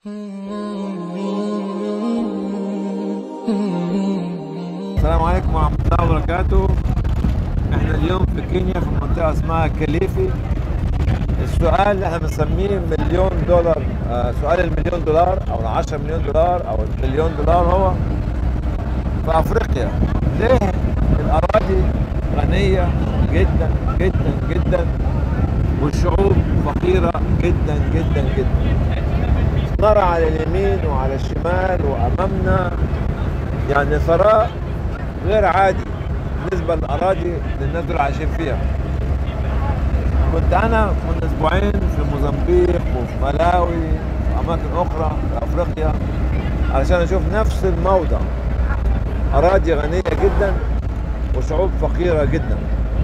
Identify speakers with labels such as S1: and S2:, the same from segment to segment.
S1: السلام عليكم ورحمة الله وبركاته احنا اليوم في كينيا في منطقة اسمها كليفي السؤال اللي احنا بنسميه مليون دولار آه سؤال المليون دولار او العشرة مليون دولار او المليون دولار هو في افريقيا ليه الاراضي غنية جدا جدا جدا والشعوب فقيرة جدا جدا جدا نرى على اليمين وعلى الشمال وامامنا يعني ثراء غير عادي بالنسبه للاراضي اللي الناس دول عايشين فيها كنت انا من اسبوعين في موزمبيق وفي ملاوي وفي اماكن اخرى في افريقيا علشان اشوف نفس الموضع اراضي غنيه جدا وشعوب فقيره جدا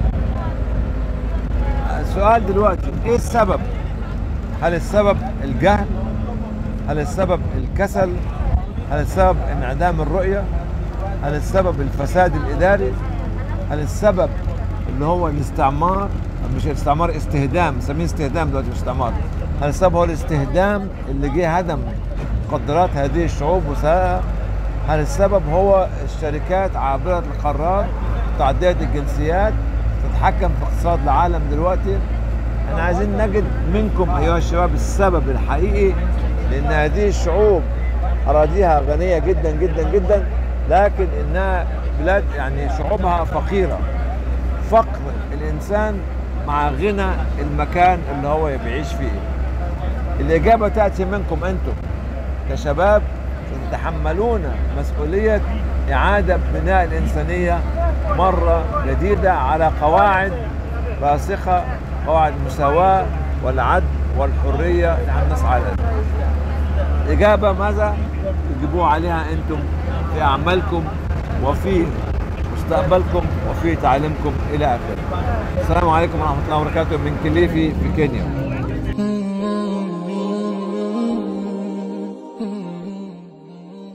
S1: السؤال دلوقتي ايه السبب هل السبب الجهل هل السبب الكسل هل السبب انعدام الرؤية هل السبب الفساد الإداري هل السبب اللي هو الاستعمار مش الاستعمار استهدام نسميه استهدام دلوقتي مش استعمار هل السبب هو الاستهدام اللي جه هدم مقدرات هذه الشعوب وسرقها هل السبب هو الشركات عابرة القارات متعددة الجنسيات تتحكم في اقتصاد العالم دلوقتي احنا عايزين نجد منكم ايها الشباب السبب الحقيقي لان هذه الشعوب اراضيها غنيه جدا جدا جدا لكن انها بلاد يعني شعوبها فقيره فقر الانسان مع غنى المكان اللي هو بيعيش فيه الاجابه تاتي منكم انتم كشباب تتحملون مسؤوليه اعاده بناء الانسانيه مره جديده على قواعد راسخه قواعد المساواه والعدل والحريه اللي نسعى لها الإجابة ماذا تجيبوه عليها أنتم في أعمالكم وفي مستقبلكم وفي تعليمكم إلى آخره السلام عليكم ورحمة الله وبركاته من كليفي في كينيا